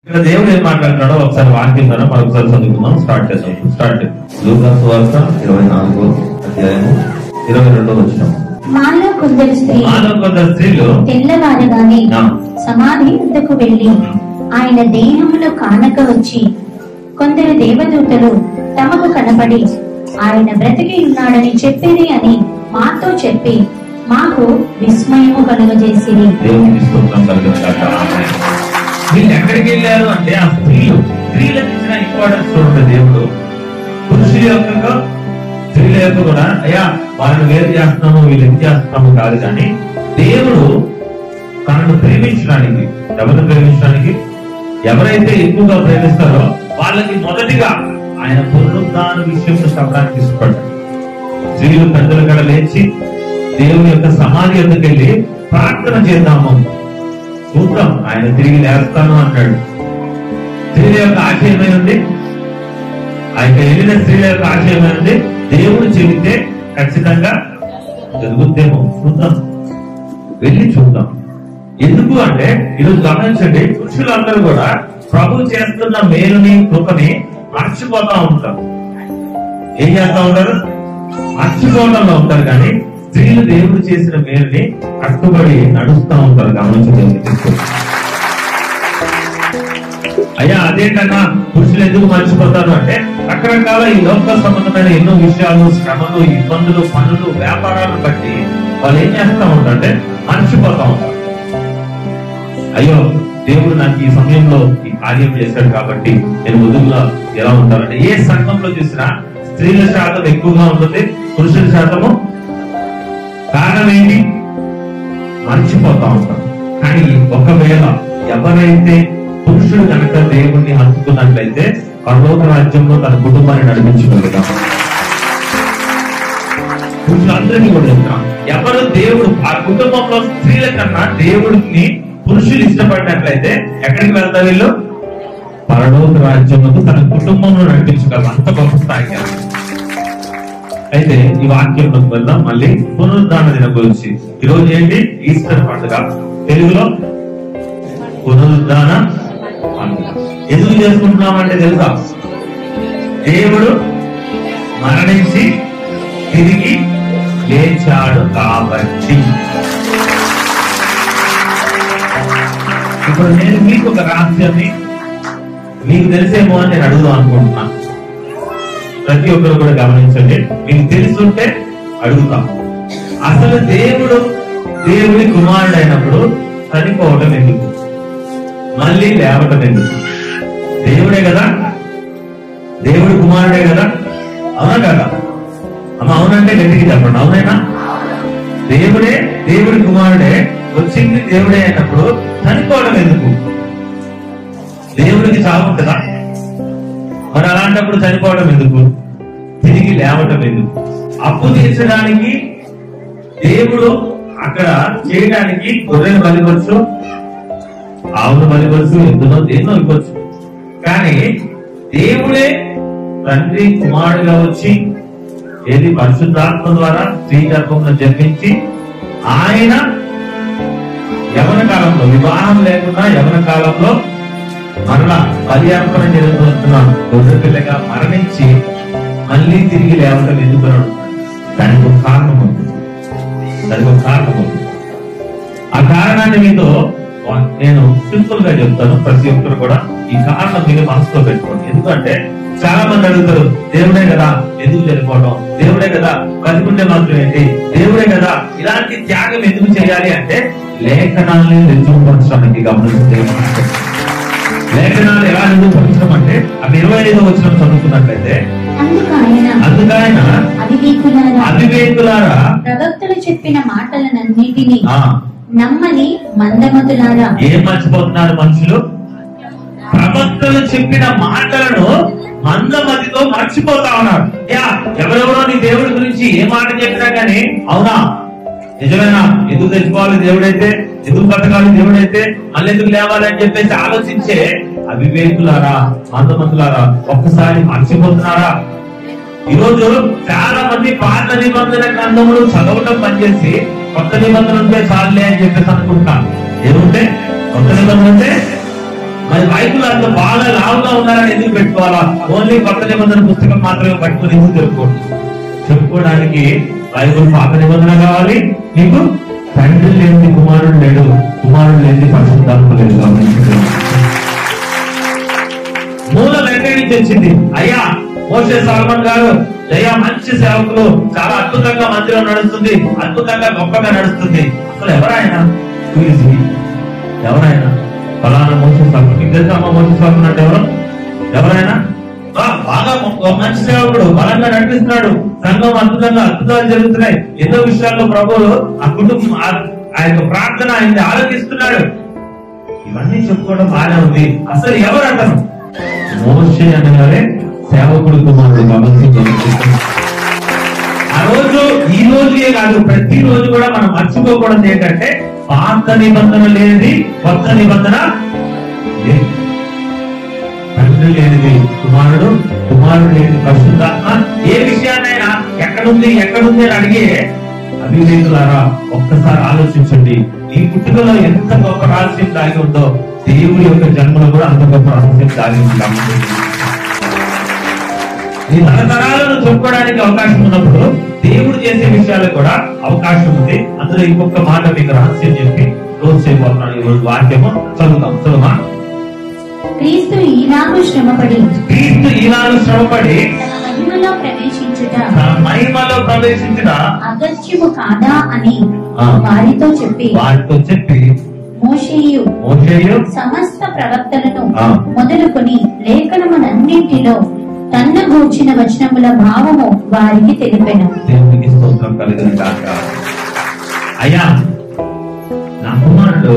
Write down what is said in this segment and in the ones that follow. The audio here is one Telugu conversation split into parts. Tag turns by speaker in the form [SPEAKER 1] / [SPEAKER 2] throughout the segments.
[SPEAKER 1] ఇక్కడ దేవుడు ఏం మాట్లాడుతున్నాడో ఒకసారి వాక్యం ద్వారా మరొకసారి చదువుకుందాం స్టార్ట్ చేద్దాం స్టార్ట్ లూకాసు వార్త ఇరవై నాలుగు అధ్యాయము ఇరవై రెండో వచ్చిన
[SPEAKER 2] మాలో కొందరు స్త్రీ
[SPEAKER 1] మాలో కొందరు స్త్రీలు
[SPEAKER 2] తెల్లవారగానే
[SPEAKER 1] ఆ,
[SPEAKER 2] సమాధి వద్దకు వెళ్లి ఆయన దేహమును కానక వచ్చి కొందరు దేవదూతలు తమకు కనబడి ఆయన బ్రతికి ఉన్నాడని చెప్పిరి అని మాతో చెప్పి మాకు విస్మయము కలుగజేసిరి
[SPEAKER 1] దేవుని స్తోత్రం కలుగుతాక వీళ్ళు ఎక్కడికి వెళ్ళారు అంటే ఆ స్త్రీలు స్త్రీలకు ఇచ్చిన ఇంపార్టెన్స్ చూడండి దేవుడు పురుషుల యొక్క స్త్రీల యొక్క కూడా అయ్యా వాళ్ళని వేరు చేస్తున్నాము వీళ్ళు ఎంత చేస్తున్నాము కాదు కానీ దేవుడు తనను ప్రేమించడానికి ఎవరిని ప్రేమించడానికి ఎవరైతే ఎక్కువగా ప్రేమిస్తారో వాళ్ళకి మొదటిగా ఆయన పునరుద్ధాన విషయంలో చెప్పడానికి ఇష్టపడ్డాడు స్త్రీలు పెద్దలు కూడా లేచి దేవుని యొక్క సమాధి యొక్కకి వెళ్ళి ప్రార్థన చేద్దాము చూద్దాం ఆయన తిరిగి లేస్తాను అంటాడు స్త్రీల యొక్క ఆశయం ఏముంది ఆయన వెళ్ళిన స్త్రీల యొక్క ఆశయం ఏముంది దేవుడు చెబితే ఖచ్చితంగా జరుగుద్దేమో చూద్దాం వెళ్ళి చూద్దాం ఎందుకు అంటే ఈరోజు గమనించండి పురుషులందరూ కూడా ప్రభు చేస్తున్న మేలుని కృపని మర్చిపోతా ఉంటారు ఏం చేస్తా ఉంటారు మర్చిపోవడంలో ఉంటారు కానీ స్త్రీలు దేవుడు చేసిన మేలుని కట్టుబడి నడుస్తా ఉంటారు గమనించి దేవుని తీసుకోండి అయ్యా అదేంటన్నా పురుషులు ఎందుకు మర్చిపోతారు అంటే రకరకాల ఈ లోక సంబంధమైన ఎన్నో విషయాలు శ్రమలు ఇబ్బందులు పనులు వ్యాపారాలు బట్టి వాళ్ళు ఏం చేస్తా ఉంటారంటే మర్చిపోతా ఉంటారు అయ్యో దేవుడు నాకు ఈ సమయంలో ఈ కార్యం చేశాడు కాబట్టి నేను ముందుగా ఎలా ఉంటానంటే ఏ సంఘంలో చూసినా స్త్రీల శాతం ఎక్కువగా ఉంటుంది పురుషుల శాతము కారణం ఏంటి మర్చిపోతా ఉంటాం కానీ ఒకవేళ ఎవరైతే పురుషుడు కనుక దేవుణ్ణి హత్తుకున్నట్లయితే పర్లోక రాజ్యంలో తన కుటుంబాన్ని నడిపించగలుగుతాం పురుషులందరినీ కూడా చెప్తాం ఎవరు దేవుడు ఆ కుటుంబంలో స్త్రీల కన్నా దేవుడిని పురుషులు ఇష్టపడినట్లయితే ఎక్కడికి వెళ్తారు వీళ్ళు పరలోక రాజ్యంలో తన కుటుంబంలో నడిపించగలరు అంత గొప్ప స్థాయికి వెళ్తారు. అయితే ఈ వాక్యంలోకి వెళ్దాం మళ్ళీ పునరుద్ధాన దినం గురించి ఈ రోజు ఏంటి ఈస్టర్ పండుగ తెలుగులో పునరుద్ధాన పండుగ ఎందుకు చేసుకుంటున్నామంటే తెలుసా దేవుడు మరణించి తిరిగి లేచాడు కాబట్టి ఇప్పుడు నేను మీకు ఒక రహస్యాన్ని మీకు తెలిసేమో అని నేను అడుగుదాం అనుకుంటున్నాను ప్రతి ఒక్కరు కూడా గమనించండి మీకు తెలుసుంటే అడుగుతాం అసలు దేవుడు దేవుడి కుమారుడు అయినప్పుడు చనిపోవటం ఎందుకు మళ్ళీ లేవటం ఎందుకు దేవుడే కదా దేవుడి కుమారుడే కదా అవునా కదా అమ్మ అవునంటే గట్టికి చెప్పండి అవునైనా దేవుడే దేవుడి కుమారుడే వచ్చింది దేవుడే అయినప్పుడు చనిపోవడం ఎందుకు దేవుడికి చావు ఉంటుందా మరి అలాంటప్పుడు చనిపోవడం ఎందుకు తిరిగి లేవటం ఎందుకు అప్పు తీర్చడానికి దేవుడు అక్కడ చేయడానికి గొర్రెను బలిపరచు ఆవును బలిపరచు ఎందునో దేన్నో ఇవ్వచ్చు కానీ దేవుడే తండ్రి కుమారుడుగా వచ్చి ఏది పరిశుద్ధాత్మ ద్వారా స్త్రీ గర్భంలో జన్మించి ఆయన యవన కాలంలో వివాహం లేకుండా యవన కాలంలో మరలా బలి అర్పణ జరుగుతున్న గొర్రె పిల్లగా మరణించి మళ్ళీ తిరిగి లేవటం ఎందుకు అని అడుగుతాడు. దానికి ఒక కారణం ఉంది దానికి ఒక కారణం ఉంది ఆ కారణాన్ని మీతో నేను సింపుల్ గా చెప్తాను ప్రతి ఒక్కరు కూడా ఈ కారణం మీరు మనసులో పెట్టుకోండి ఎందుకంటే చాలా మంది అడుగుతారు దేవుడే కదా ఎందుకు చనిపోవడం దేవుడే కదా బతికుంటే మాత్రం ఏంటి దేవుడే కదా ఇలాంటి త్యాగం ఎందుకు చేయాలి అంటే లేఖనాల్ని రుజువుపరచడానికి గమనించే లేఖనాలు ఎలా రుజువుపరచడం అంటే అవి ఇరవై ఐదో వచ్చిన చదువుకున్నట్లయితే
[SPEAKER 2] అందుకు ఆయన
[SPEAKER 1] అందుకైన
[SPEAKER 2] అవివేకులారా
[SPEAKER 1] అవివేకులారా
[SPEAKER 2] ప్రవక్తలు చెప్పిన మాటలనన్నిటినీ
[SPEAKER 1] ఆ,
[SPEAKER 2] నమ్మని మందమతులారా
[SPEAKER 1] ఏం మర్చిపోతున్నారు మనుషులు ప్రవక్తలు చెప్పిన మాటలను మందమతితో మర్చిపోతా ఉన్నారు యా ఎవరెవరో నీ దేవుడి గురించి ఏ మాట చెప్పినా కానీ అవునా నిజమేనా ఎందుకు తెచ్చుకోవాలి దేవుడైతే ఎందుకు బతకాలి దేవుడైతే మళ్ళీ ఎందుకు లేవాలి అని చెప్పేసి ఆలోచించే అవివేకులారా మందమతులారా ఒక్కసారి మర్చిపోతున్నారా ఈరోజు చాలా మంది పాత నిబంధన గ్రంథములు చదవటం పనిచేసి కొత్త నిబంధన ఉంటే చాలులే అని చెప్పేసి అనుకుంటున్నాను ఏముంటే కొత్త నిబంధన ఉంటే మరి బైబుల్ అంత బాగా లావుగా ఉన్నారని ఎందుకు పెట్టుకోవాలా ఓన్లీ కొత్త నిబంధన పుస్తకం మాత్రమే పట్టుకుని ఎందుకు చెప్పుకోండి చెప్పుకోవడానికి బైబుల్ పాత నిబంధన కావాలి నీకు తండ్రి లేని కుమారుడు లేడు కుమారుడు లేని పరిశుద్ధాత్మ లేదు గమనించండి. మూలం ఎక్కడి నుంచి వచ్చింది అయ్యా మోసే సాల్మన్ గారు అయ్యా మంచి సేవకులు చాలా అద్భుతంగా మందిరం నడుస్తుంది అద్భుతంగా గొప్పగా నడుస్తుంది అసలు ఎవరాయన Who is he? ఎవరాయన ఫలానా మోసే సాల్మన్ మీకు తెలుసా అమ్మ మోసే సాల్మన్ అంటే ఎవరు ఎవరైనా బా- బాగా ఒక మంచి సేవకుడు బలంగా నడిపిస్తున్నాడు సంఘం అద్భుతంగా అద్భుతాలు జరుగుతున్నాయి ఎన్నో విషయాల్లో ప్రభువులు ఆ కుటుంబం ఆ- ఆ యొక్క ప్రార్థన ఆయన్ని ఆలోచిస్తున్నాడు ఇవన్నీ చెప్పుకోవడం బాగానే ఉంది అసలు ఎవరు అతను మోషే అనగానే సేవకుడు కుమారుడు కాబట్టి గమనించండి. ఆ రోజు ఈ రోజే కాదు ప్రతి రోజు కూడా మనం మర్చిపోకూడదు ఏంటంటే పాత నిబంధన లేనిది కొత్త నిబంధన లేదు తండ్రి లేనిది కుమారుడు కుమారుడు లేనిది పరిశుద్ధాత్మ ఏ విషయాన్నైనా ఎక్కడుంది ఎక్కడుంది అని అడిగే అభివేకులారా ఒక్కసారి ఆలోచించండి ఈ పుట్టుకలో ఎంత గొప్ప రహస్యం దాగి ఉందో దేవుడి యొక్క జన్మలో కూడా అంత గొప్ప రహస్యం దాగి ఉంది గమనించండి. ఈ తరతరాలను చెప్పుకోవడానికి అవకాశం ఉన్నప్పుడు దేవుడు చేసే విషయాలకు కూడా అవకాశం ఉంది అందులో ఇంకొక మాట మీకు రహస్యం చెప్పి రోజు చేయబోతున్నాను ఈ రోజు వాక్యము చదువుతాం చదువుమా
[SPEAKER 2] క్రీస్తు ఈనాడు శ్రమపడి
[SPEAKER 1] క్రీస్తు ఈనాడు శ్రమపడి
[SPEAKER 2] తన మహిమలో ప్రవేశించుట
[SPEAKER 1] తన మహిమలో ప్రవేశించిన
[SPEAKER 2] అగత్యము కాదా అని
[SPEAKER 1] ఆ.
[SPEAKER 2] వారితో చెప్పి
[SPEAKER 1] వారితో చెప్పి
[SPEAKER 2] మోషేయు
[SPEAKER 1] మోషేయు
[SPEAKER 2] సమస్త ప్రవక్తలను
[SPEAKER 1] ఆ.
[SPEAKER 2] మొదలుకొని లేఖనములన్నింటిలో తన్న గూర్చిన వచనముల భావము వారికి తెలిపెను
[SPEAKER 1] దేవునికి స్తోత్రం కలిగిన కాక అయ్యా నా కుమారుడు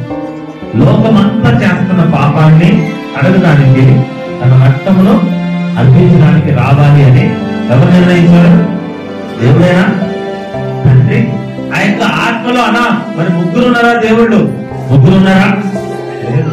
[SPEAKER 1] లోకమంతా చేస్తున్న పాపాన్ని అడగడానికి తన రక్తమును అర్పించడానికి రావాలి అని ఎవరు నిర్ణయించారు దేవుడేనా తండ్రి ఆ యొక్క ఆత్మలో అనా మరి ముగ్గురు ఉన్నారా దేవుళ్ళు ముగ్గురు ఉన్నారా లేదు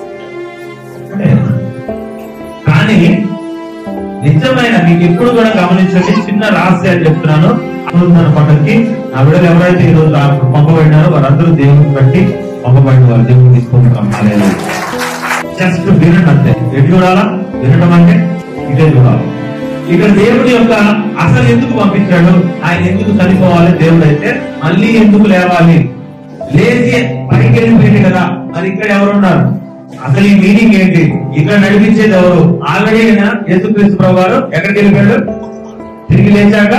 [SPEAKER 1] లేదు. కానీ నిజమైన మీకు ఎప్పుడు కూడా గమనించండి చిన్న రహస్యాలు చెప్తున్నాను పునరుద్ధరణ పండుగకి నా బిడ్డలు ఎవరైతే ఈ రోజు రా- పంపబడినారో వారందరూ దేవుని బట్టి పంపబడిన వారు దేవుని తీసుకుంటాం జస్ట్ వినండి అంతే ఎటు చూడాలా వినడం అంటే ఇదే చూడాలి ఇక్కడ దేవుడి యొక్క అసలు ఎందుకు పంపించాడు ఆయన ఎందుకు చనిపోవాలి దేవుడు అయితే మళ్ళీ ఎందుకు లేవాలి లేచి పైకి వెళ్ళిపోయింది కదా మరి ఇక్కడ ఎవరున్నారు అసలు ఈ మీనింగ్ ఏంటి ఇక్కడ నడిపించేది ఎవరు ఆల్రెడీ యేసుక్రీస్తు ప్రభు గారు ఎక్కడికి వెళ్ళిపోయాడు తిరిగి లేచాక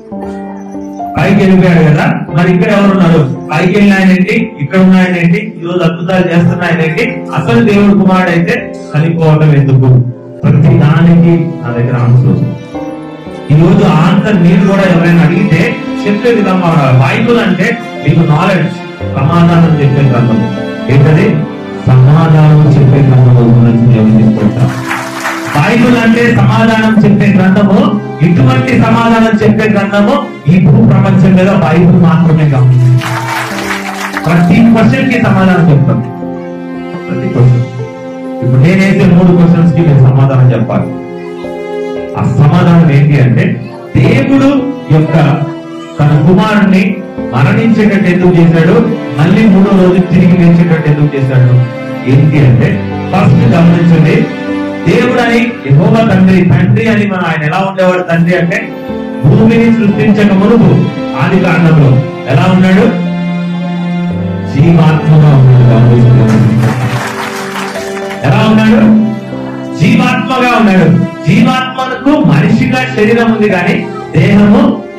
[SPEAKER 1] పైకి వెళ్ళిపోయాడు కదా మరి ఇక్కడ ఎవరున్నారు పైకి వెళ్ళిన ఆయన ఏంటి ఇక్కడ ఉన్న ఆయన ఏంటి ఈ రోజు అద్భుతాలు చేస్తున్న ఆయన ఏంటి అసలు దేవుడు కుమారుడు అయితే చనిపోవడం ఎందుకు ప్రతి దానికి నా దగ్గర ఆన్సర్ ఉంది. ఈ రోజు ఆన్సర్ మీరు కూడా ఎవరైనా అడిగితే చెప్పే విధంగా ఉండాలి బైబుల్ అంటే మీకు నాలెడ్జ్ సమాధానం చెప్పే గ్రంథం ఏంటది సమాధానం చెప్పే గ్రంథం గురించి దేవుని తీసుకుంటాం బైబుల్ అంటే సమాధానం చెప్పే గ్రంథము ఇటువంటి సమాధానం చెప్పే గ్రంథము ఈ భూ ప్రపంచం మీద బైబుల్ మాత్రమే గమనించింది ప్రతి క్వశ్చన్ కి సమాధానం చెప్తాం ప్రతి క్వశ్చన్ ఇప్పుడు నేనైతే మూడు క్వశ్చన్స్ కి నేను సమాధానం చెప్పాలి ఆ సమాధానం ఏంటి అంటే దేవుడు యొక్క తన కుమారుణ్ణి మరణించేటట్టు ఎందుకు చేశాడు మళ్ళీ మూడో రోజు తిరిగి లేచేటట్టు ఎందుకు చేశాడు ఏంటి అంటే ఫస్ట్ గమనించండి దేవుడు అని యెహోవా తండ్రి తండ్రి అని మనం ఆయన ఎలా ఉండేవాడు తండ్రి అంటే భూమిని సృష్టించక మునుపు ఆది కాండంలో ఎలా ఉన్నాడు జీవాత్మగా ఉన్నాడు గమనించండి. ఎలా ఉన్నాడు జీవాత్మగా ఉన్నాడు జీవాత్మకు మనిషిగా శరీరం ఉంది కానీ దేహము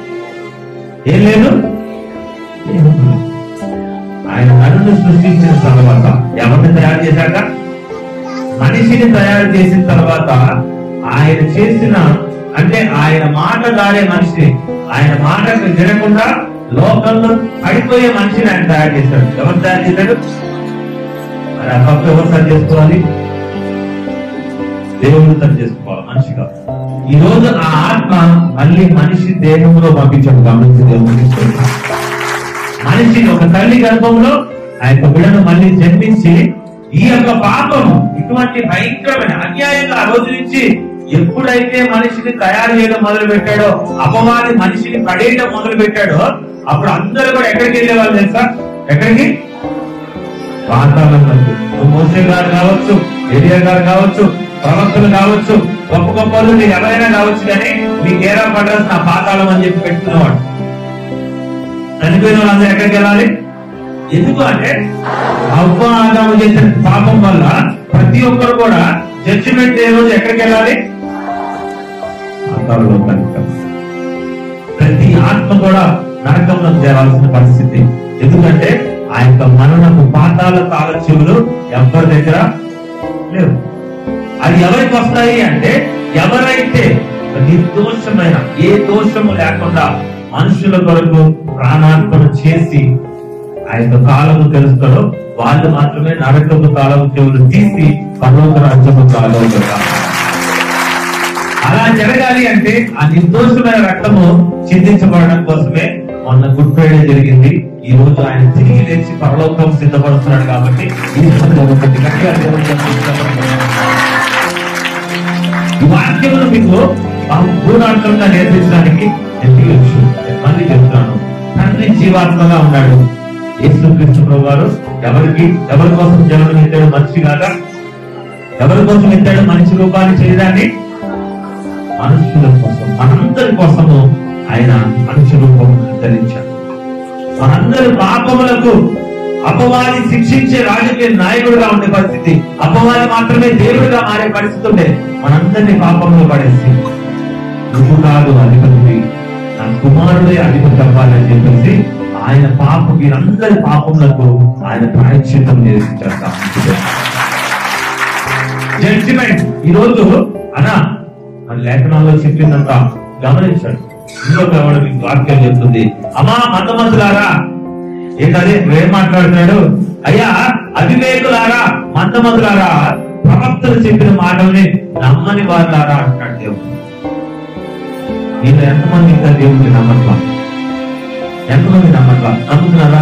[SPEAKER 1] ఏం లేదు దేహం లేదు. ఆయన నన్ను సృష్టించిన తర్వాత ఎవరిని తయారు చేశాక మనిషిని తయారు చేసిన తర్వాత ఆయన చేసిన అంటే ఆయన మాట దాడే మనిషిని ఆయన మాటకు వినకుండా లోకంలో పడిపోయే మనిషిని ఆయన తయారు చేశాడు ఎవరు తయారు చేశాడు మరి ఆ తప్పు ఎవరు సరి చేసుకోవాలి దేవుడు సరి చేసుకోవాలి మనిషిగా ఈ రోజు ఆ ఆత్మ మళ్ళీ మనిషి దేహంలో పంపించాడు గమనించి దేవుడు తీసుకుంటాడు మనిషిని ఒక తల్లి గర్భంలో ఆ యొక్క బిడ్డను మళ్ళీ జన్మించి ఈ యొక్క పాపము ఇటువంటి భయంకరమైన అన్యాయంగా ఆ రోజు నుంచి ఎప్పుడైతే మనిషిని తయారు చేయడం మొదలు పెట్టాడో అపవాది మనిషిని పడేయడం మొదలు పెట్టాడో అప్పుడు అందరూ కూడా ఎక్కడికి వెళ్ళేవాళ్ళు తెలుసా ఎక్కడికి పాతాళంలోకి నువ్వు మోసే గారు కావచ్చు ఏరియా గారు కావచ్చు ప్రవక్తలు కావచ్చు గొప్ప గొప్ప వాళ్ళు మీరు ఎవరైనా కావచ్చు కానీ మీకు ఏరా పడ్రస్ నా పాతాళం అని చెప్పి పెట్టుకునేవాడు చనిపోయిన వాళ్ళందరూ ఎక్కడికి వెళ్ళాలి ఎందుకు అంటే అవ్వ ఆదాము చేసిన పాపం వల్ల ప్రతి ఒక్కరు కూడా జడ్జిమెంట్ ఏ రోజు ఎక్కడికి వెళ్ళాలి పాతాళలోకానికి వెళ్ళాలి. ప్రతి ఆత్మ కూడా నరకంలో చేరాల్సిన పరిస్థితి ఎందుకంటే ఆ యొక్క మరణపు పాతాల తాళచెవులు ఎవరి దగ్గర లేవు అది ఎవరికి వస్తాయి అంటే ఎవరైతే నిర్దోషమైన ఏ దోషము లేకుండా మనుషుల కొరకు ప్రాణార్పణ చేసి ఆ యొక్క కాలము తెలుస్తాడో వాళ్ళు మాత్రమే నరకపు కాలము చెవులు తీసి పర్లోక రాజ్యము కాలవుతారు అలా జరగాలి అంటే ఆ నిర్దోషమైన రక్తము చిందించబడడం కోసమే మొన్న గుడ్ ఫ్రైడే జరిగింది ఈ రోజు ఆయన తిరిగి లేచి పరలోకం సిద్ధపడుతున్నాడు కాబట్టి ఈ రోజు ఒకటి గట్టిగా దేవుని స్తుతిస్తున్నాం. ఈ వాక్యమును మీకు భూనాటకంగా నేర్పించడానికి నేను తీయొచ్చు నేను మళ్ళీ చెప్తున్నాను తండ్రి జీవాత్మగా ఉన్నాడు యేసుక్రీస్తు ప్రభు వారు ఎవరికి ఎవరి కోసం జన్మ ఎత్తాడు మనిషి కాగా ఎవరి కోసం ఎత్తాడు మనిషి రూపాన్ని చేయడాన్ని మనుషుల కోసం మనందరి కోసము ఆయన మనిషి రూపం ధరించాడు మనందరి పాపములకు అపవాది శిక్షించే రాజకీయ నాయకుడిగా ఉండే పరిస్థితి అపవాది మాత్రమే దేవుడిగా మారే పరిస్థితి ఉండే మనందరినీ పాపంలో పడేసి నువ్వు కాదు అధిపతి నా కుమారుడే అధిపతి అవ్వాలని చెప్పేసి ఆయన పాప వీరందరి పాపములకు ఆయన ప్రాయశ్చిత్తం చేసించారు జడ్జిమెంట్ ఈ రోజు అనా మన లేఖనాల్లో చెప్పిందంత గమనించాడు ఇంకొక ఎవడు మీకు వాక్యం చెప్తుంది అమ్మా మందమంతులారా ఏంటది ఏం మాట్లాడుతున్నాడు అయ్యా అవివేకులారా మందమంతులారా ప్రవక్తలు చెప్పిన మాటల్ని నమ్మని వారులారా అంటాడు దేవుడు నేను ఎంతమంది ఇంకా దేవుడిని నమ్మట్లా ఎంతమంది నమ్మట్లా నమ్ముతున్నారా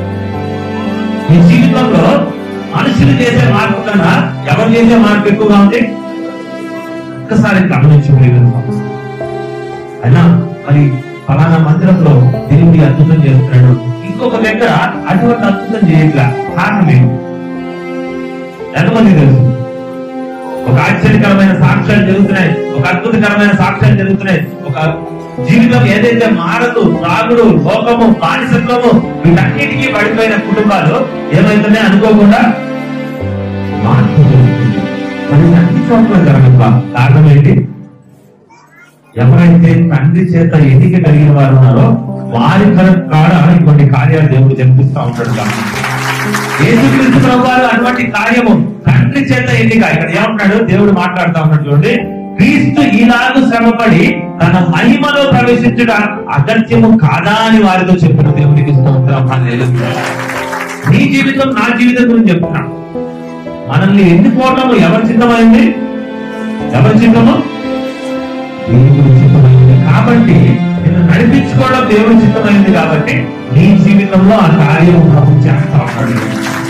[SPEAKER 1] మీ జీవితంలో మనుషులు చేసే మార్పు కన్నా ఎవరు చేసే మార్పు ఎక్కువగా ఉంది ఒక్కసారి గమనించి మీరు అయినా మరి ఫలానా మందిరంలో దేవుడి అద్భుతం చేస్తున్నాడు ఇంకొక దగ్గర అటువంటి అద్భుతం చేయట్లా కారణం ఏంటి ఎంతమంది తెలుసు ఒక ఆశ్చర్యకరమైన సాక్ష్యాలు జరుగుతున్నాయి ఒక అద్భుతకరమైన సాక్ష్యాలు జరుగుతున్నాయి ఒక జీవితం ఏదైతే మారదు త్రాగుడు లోకము బానిసత్వము వీటన్నిటికీ పడిపోయిన కుటుంబాలు ఏమైతున్నాయి అనుకోకుండా మార్పు జరుగుతుంది మరి ఇది అన్ని చోట్ల జరగట్లా కారణం ఏంటి ఎవరైతే తండ్రి చేత ఎన్నిక కలిగిన వారు ఉన్నారో వారి కడ- కాడ ఇటువంటి కార్యాలు దేవుడు జరిపిస్తా ఉంటాడు కాబట్టి యేసుక్రీస్తు ప్రభు వారు అటువంటి కార్యము తండ్రి చేత ఎన్నిక ఇక్కడ ఏమంటున్నాడు దేవుడు మాట్లాడుతా ఉన్నాడు చూడండి క్రీస్తు ఈలాగు శ్రమపడి తన మహిమలో ప్రవేశించుట అగత్యము కాదా అని వారితో చెప్పిన దేవునికి స్తోత్రం హల్లెలూయా. నీ జీవితం నా జీవితం గురించి చెప్తున్నాను మనల్ని ఎన్నుకోవటము ఎవరి చిత్తమైంది ఎవరి చిత్తము దేవుడి చిత్తమైంది కాబట్టి నిన్ను నడిపించుకోవడం దేవుడి చిత్తమైంది కాబట్టి నీ జీవితంలో ఆ కార్యం ప్రభు చేస్తా ఉన్నాడు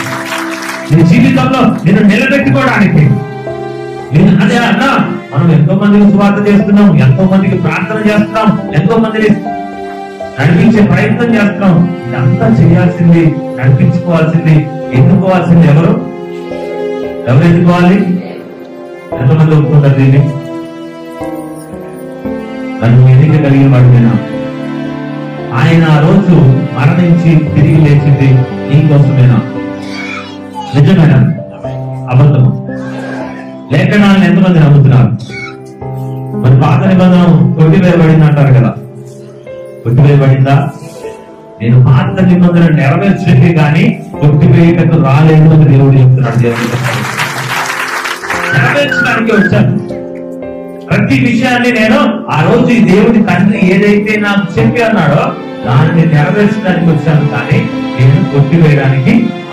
[SPEAKER 1] నీ జీవితంలో నిన్ను నిలబెట్టుకోవడానికి నేను అదే అన్నా మనం ఎంతో మందికి సువార్త చేస్తున్నాం ఎంతో మందికి ప్రార్థన చేస్తున్నాం ఎంతో మందిని నడిపించే ప్రయత్నం చేస్తున్నాం ఇదంతా చేయాల్సింది నడిపించుకోవాల్సింది ఎన్నుకోవాల్సింది ఎవరు ఎవరు ఎన్నుకోవాలి ఎంతమంది ఒప్పుకుంటారు దీన్ని నన్ను ఎన్నిక కలిగిన వాడినా ఆయన ఆ రోజు మరణించి తిరిగి లేచింది నీకోసమేనా నిజమేనా అబద్ధము లేఖనాలను ఎంతమంది నమ్ముతున్నారు మరి పాత నిబంధన కొట్టివేయబడింది అంటారు కదా కొట్టివేయబడిందా నేను పాత నిబంధన నెరవేర్చడానికి కానీ కొట్టివేయటకు రాలేదు అని దేవుడు చెప్తున్నాడు దేవుడు నెరవేర్చడానికి వచ్చాను ప్రతి విషయాన్ని నేను ఆ రోజు ఈ దేవుడి తండ్రి ఏదైతే నాకు చెప్పి అన్నాడో దాన్ని నెరవేర్చడానికి వచ్చాను కానీ నేను కొట్టివేయడానికి